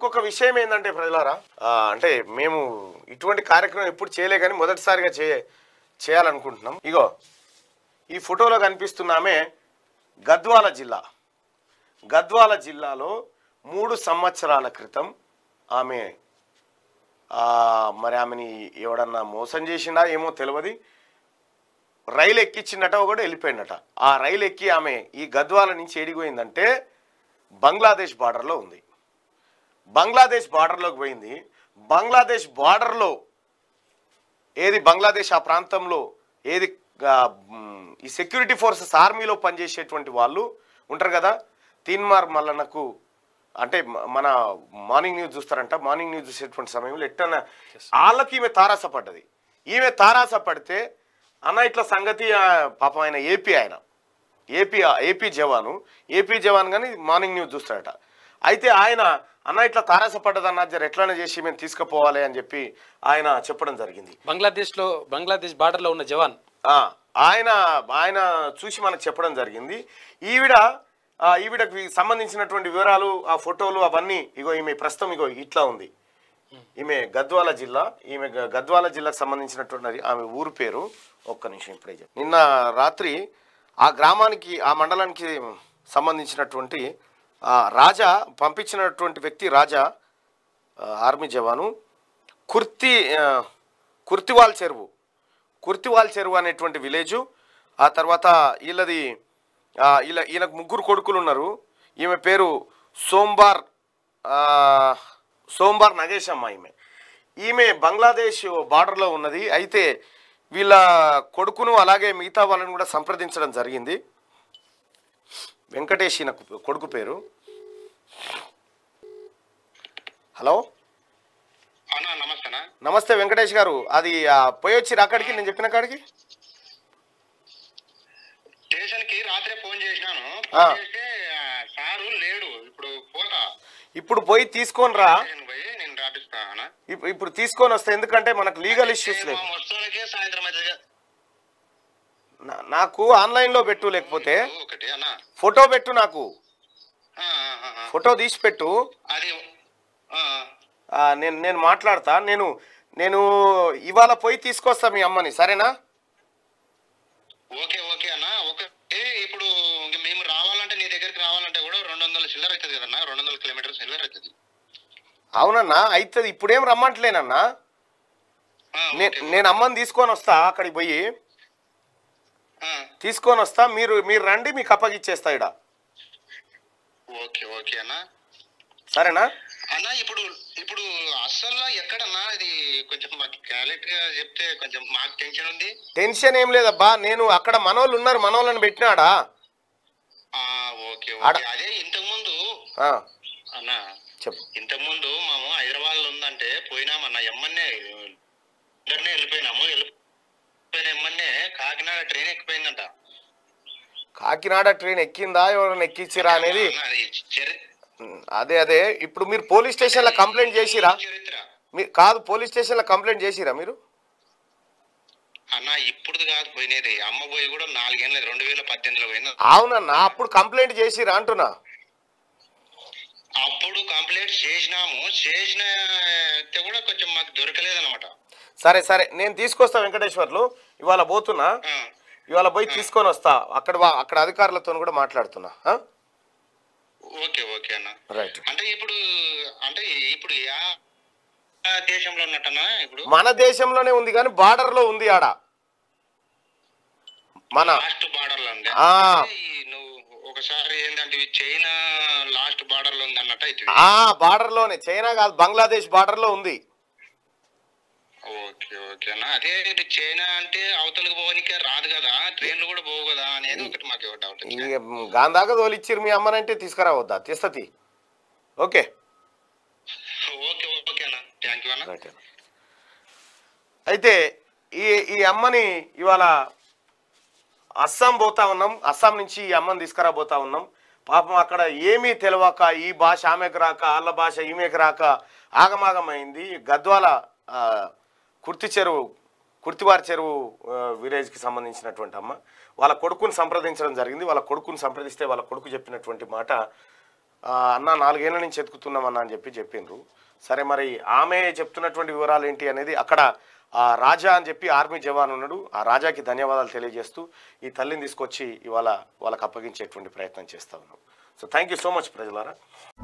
ఇంకొక విషయం ఏంటంటే ప్రజలారా ఆ, అంటే మేము ఇటువంటి కార్యక్రమం ఎప్పుడు చేయలే కానీ మొదటిసారిగా చే చేయాలనుకుంటున్నాం ఇగో ఈ ఫోటోలో కనిపిస్తున్న ఆమె గద్వాల జిల్లా గద్వాల జిల్లాలో మూడు సంవత్సరాల క్రితం ఆమె ఆ, మరి ఆమెని ఎవడన్నా మోసం చేసిండా ఏమో తెలియదు రైలు ఎక్కించిండట ఒకటి వెళ్ళిపోయిందట ఆ రైలు ఎక్కి ఆమె ఈ గద్వాల నుంచి ఏడిపోయిందంటే బంగ్లాదేశ్ బార్డర్లో ఉంది బంగ్లాదేశ్ బార్డర్లోకి పోయింది బంగ్లాదేశ్ బార్డర్లో ఏది బంగ్లాదేశ్ ఆ ప్రాంతంలో ఏది ఆ, మ్, ఈ సెక్యూరిటీ ఫోర్సెస్ ఆర్మీలో పనిచేసేటువంటి వాళ్ళు ఉంటారు కదా తీన్మార్ మల్లన్నకు అంటే మ- మన మార్నింగ్ న్యూస్ చూస్తారంట మార్నింగ్ న్యూస్ చూసేటువంటి సమయంలో ఎట్టన వాళ్ళకి ఈమె తారాస పడ్డది ఈమె తారాస పడితే అన్న ఇట్లా సంగతి ఆ, పాపం ఆయన ఏపీ ఆయన ఏపీ ఏపీ జవాను ఏపీ జవాన్ కానీ మార్నింగ్ న్యూస్ చూస్తాడట అయితే ఆయన అన్న ఇట్లా తారాస పడ్డదన్న జర ఎట్లనే చేసి మేము తీసుకుపోవాలి అని చెప్పి ఆయన చెప్పడం జరిగింది బంగ్లాదేశ్ లో బంగ్లాదేశ్ బార్డర్ లో ఉన్న జవాన్ ఆ, ఆయన ఆయన చూసి మనకు చెప్పడం జరిగింది ఈవిడ ఆ, ఈవిడకి సంబంధించినటువంటి వివరాలు ఆ ఫోటోలు అవన్నీ ఇగో ఈమె ప్రస్తుతం ఇగో ఇట్లా ఉంది ఈమె గద్వాల జిల్లా ఈమె గ- గద్వాల జిల్లాకు సంబంధించినటువంటి ఆమె ఊరు పేరు ఒక్క నిమిషం ఇప్పుడే చెప్ నిన్న రాత్రి ఆ గ్రామానికి ఆ మండలానికి సంబంధించినటువంటి ఆ, రాజా పంపించినటువంటి వ్యక్తి రాజా ఆ, ఆర్మీ జవాను కుర్తి ఆ, కుర్తివాల్ చెరువు కుర్తివాల్ చెరువు అనేటువంటి విలేజు ఆ తర్వాత వీళ్ళది ఆ, వీళ్ళ ఈయనకు ముగ్గురు కొడుకులు ఉన్నారు ఈమె పేరు సోంబార్ ఆ, సోంబార్ నగేష్ అమ్మ ఈమె ఈమె బంగ్లాదేశ్ బార్డర్లో ఉన్నది అయితే వీళ్ళ కొడుకును అలాగే మిగతా వాళ్ళని కూడా సంప్రదించడం జరిగింది వెంకటేష్ ఈయన కొడుకు పేరు హలో అన్నా నమస్తేనా నమస్తే వెంకటేష్ గారు అది ఆ, పోయి వచ్చిర్రు అక్కడికి నేను చెప్పిన కాడికి స్టేషన్ కి రాత్రే ఫోన్ చేసినాను ఆ. ఫోన్ చేస్తే ఆ, సారు లేడు ఇప్పుడు పోతా ఇప్పుడు పోయి తీసుకొని రా స్టేషన్ పోయి నేను రాపిస్తా అన్నా ఇప్- ఇప్పుడు తీసుకొని వస్తే ఎందుకంటే మనకు లీగల్ ఇష్యూస్ లేవు మా వస్తువులకే సాయంత్రం అయితే నా- నాకు ఆన్లైన్లో పెట్టు లేకపోతే ఒకటి అన్నా ఫోటో పెట్టు నాకు ఆ, ఆ, ఆ, ఆ. ఫోటో తీసి పెట్టు అది ఆ, ఆ, నేను నేను మాట్లాడతా నేను నేను ఇవాళ పోయి తీసుకొస్తా మీ అమ్మని సరేనా ఓకే ఓకే అన్నా ఓకే ఏ, ఇప్పుడు ఇంక మేము రావాలంటే నీ దగ్గరికి రావాలంటే కూడా రెండు వందల చిల్లర అవుతుంది కదన్నా రెండు వందల కిలోమీటర్స్ చిల్లర అవుతుంది అవునన్నా అవుతుంది ఇప్పుడేం రమ్మంటలేనన్నా ఆ, నే- ఓకే, నేను అమ్మని తీసుకొని వస్తా అక్కడికి పోయి ఆ, తీసుకొని వస్తా మీరు మీరు రండి మీకు అప్పగిచ్చేస్తా ఇడ ఓకే ఓకే అన్నా సరేనా అన్నా ఇప్పుడు ఇప్పుడు అస్సలు ఎక్కడన్నా ఇది కొంచెం మాకు క్లారిటీ గా చెప్తే కొంచెం మాకు టెన్షన్ ఉంది టెన్షన్ ఏం లేదబ్బా నేను అక్కడ మనోళ్ళు ఉన్నారు మనోళ్ళని పెట్టినాడా ఆ ఓకే ఆడ- ఓకే అదే ఇంతకు ముందు ఆ, అన్నా చెప్పు ఇంతకు ముందు మేము హైదరాబాద్ లో ఉందంటే పోయినామన్న ఎమ్మన్నే ఇద్దరినే వెళ్ళిపోయినాము వెళ్ళిపోయిన ఎమ్మన్నే కాకినాడ ట్రైన్ ఎక్కిపోయిందంట కాకినాడ ట్రైన్ ఎక్కిందా ఎవరైనా ఎక్కించిరా అనేది అన్న, అది చరి- ఉమ్, అదే అదే ఇప్పుడు మీరు పోలీస్ స్టేషన్లో కంప్లైంట్ చేసిరా చరిత్ర మీ కాదు పోలీస్ స్టేషన్లో కంప్లైంట్ చేసిరా మీరు అన్న ఇప్పుడు కాదు పోయినది అమ్మ పోయి కూడా నాలుగేళ్ళ రెండు వేల పద్దెనిమిదిలో పోయింది అవునన్నా అప్పుడు కంప్లైంట్ చేసిరా అంటున్నా అప్పుడు కంప్లైంట్ చేసినాము చేసిన అయితే కూడా కొంచెం మాకు దొరకలేదన్నమాట సరే సరే నేను తీసుకొస్తా వెంకటేశ్వర్లు ఇవాళ పోతున్నా ఆ, ఇవాళ పోయి తీసుకొని వస్తా అక్కడ వా- అక్కడ అధికారులతో కూడా మాట్లాడుతున్నా ఆ? ఓకే ఓకే అన్న రైట్ అంటే ఇప్పుడు అంటే ఇప్పుడు యా దేశంలో ఉన్నట్టనా ఇప్పుడు మన దేశంలోనే ఉంది కానీ బార్డర్లో ఉంది ఆడ మన లాస్ట్ బార్డర్ లో ఉంది ఆ. అంటే ఈ నువ్వు ఒకసారి ఏంటంటే ఇవి చైనా లాస్ట్ బార్డర్ లో ఉంది అన్నట్టు అయితే ఆ బార్డర్లోనే చైనా కాదు బంగ్లాదేశ్ బార్డర్లో ఉంది ఓకే ఓకే అన్న అదే ఇది చైనా అంటే అవతలకు పోవనికే రాదు కదా ట్రైన్లు కూడా పోవు కదా అనేది ఒకటి మాకు డౌట్ ఈ గాంధాక తోలిచ్చిరు మీ అమ్మనంటే తీసుకురావద్దా తీస్తతి ఓకే ఓకే ఓకే అన్న థ్యాంక్ యూ అన్న రైట్ అయితే ఈ ఈ అమ్మని ఇవాళ అస్సాం పోతా ఉన్నాం అస్సాం నుంచి ఈ అమ్మని తీసుకురాబోతా ఉన్నాం పాపం అక్కడ ఏమీ తెలియక ఈ భాష ఆమెకు రాక వాళ్ళ భాష ఈమెకు రాక ఆగమాగమైంది గద్వాల ఆ, కుర్తి చెరువు కుర్తివారి చెరువు ఆ, విలేజ్కి సంబంధించినటువంటి అమ్మ వాళ్ళ కొడుకుని సంప్రదించడం జరిగింది వాళ్ళ కొడుకుని సంప్రదిస్తే వాళ్ళ కొడుకు చెప్పినటువంటి మాట ఆ, అన్న నాలుగేళ్ల నుంచి ఎత్తుకుతున్నామన్న అని చెప్పి చెప్పిండ్రు సరే మరి ఆమె చెప్తున్నటువంటి వివరాలు ఏంటి అనేది అక్కడ ఆ రాజా అని చెప్పి ఆర్మీ జవాన్ ఉన్నాడు ఆ రాజాకి ధన్యవాదాలు తెలియజేస్తూ ఈ తల్లిని తీసుకొచ్చి ఇవాళ వాళ్ళకి అప్పగించేటువంటి ప్రయత్నం చేస్తా ఉన్నాం so thank you so much ప్రజలారా